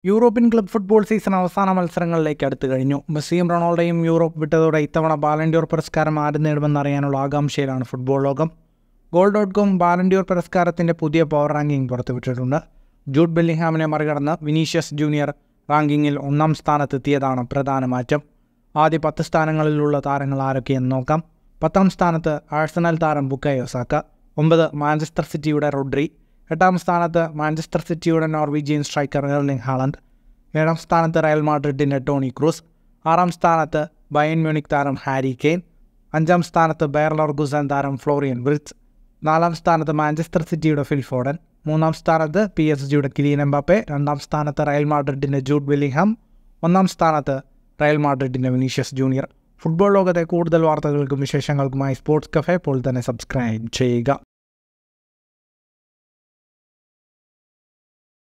European club football season അവസാന മത്സരങ്ങളിലേക്ക് അടുത്തു കഴിഞ്ഞു മെസ്സിയും റൊണാൾഡോയും യൂറോപ്പ് വിട്ടതോടെ ഇത്തവണ ബാലൻഡ്യോർ പുരസ്കാരം ആര് നേടുമെന്നറിയാനുള്ള ആകാംക്ഷയിലാണ് ഫുട്ബോൾ ലോകം ഗോൾ ഡോട്ട് കോം ബാലൻഡ്യോർ പുരസ്കാരത്തിൻ്റെ പുതിയ പവർ റാങ്കിംഗ് പുറത്തുവിട്ടിട്ടുണ്ട് ജൂഡ് ബെല്ലിഹാമിനെ മറികടന്ന് വിനീഷ്യസ് ജൂനിയർ റാങ്കിങ്ങിൽ ഒന്നാം സ്ഥാനത്തെത്തിയതാണ് പ്രധാന മാറ്റം ആദ്യ പത്ത് സ്ഥാനങ്ങളിലുള്ള താരങ്ങൾ ആരൊക്കെയെന്ന് നോക്കാം പത്താം സ്ഥാനത്ത് ആഴ്സണൽ താരം ബുക്കയോ സാക്ക ഒമ്പത് മാഞ്ചസ്റ്റർ സിറ്റിയുടെ റോഡ്രി എട്ടാം സ്ഥാനത്ത് മാഞ്ചസ്റ്റർ സിറ്റിയുടെ നോർവീജിയൻ സ്ട്രൈക്കർ എർലിംഗ് ഹാളണ്ട് ഏഴാം സ്ഥാനത്ത് റയൽ മാഡ്രിഡിൻ്റെ ടോണി ക്രൂസ് ആറാം സ്ഥാനത്ത് ബയൻ മ്യൂണിക് താരം ഹാരി കെയ്ൻ അഞ്ചാം സ്ഥാനത്ത് ബയർലർ ഗുസൻ താരം ഫ്ലോറിയൻ ബ്രിറ്റ്സ് നാലാം സ്ഥാനത്ത് മാഞ്ചസ്റ്റർ സിറ്റിയുടെ ഫിൽ ഫോഡൻ മൂന്നാം സ്ഥാനത്ത് പി എസ് ജിയുടെ കിലിയൻ എംബാപ്പെ രണ്ടാം സ്ഥാനത്ത് റയൽ മാഡ്രിഡിൻ്റെ ജൂഡ് വെല്ലിംഗ്ഹാം ഒന്നാം സ്ഥാനത്ത് റയൽ മാഡ്രിഡിൻ്റെ വിനീഷ്യസ് ജൂനിയർ ഫുട്ബോൾ ലോകത്തെ കൂടുതൽ വാർത്തകൾക്കും വിശേഷങ്ങൾക്കുമായി സ്പോർട്സ് കഫേ ഇപ്പോൾ തന്നെ സബ്സ്ക്രൈബ് ചെയ്യുക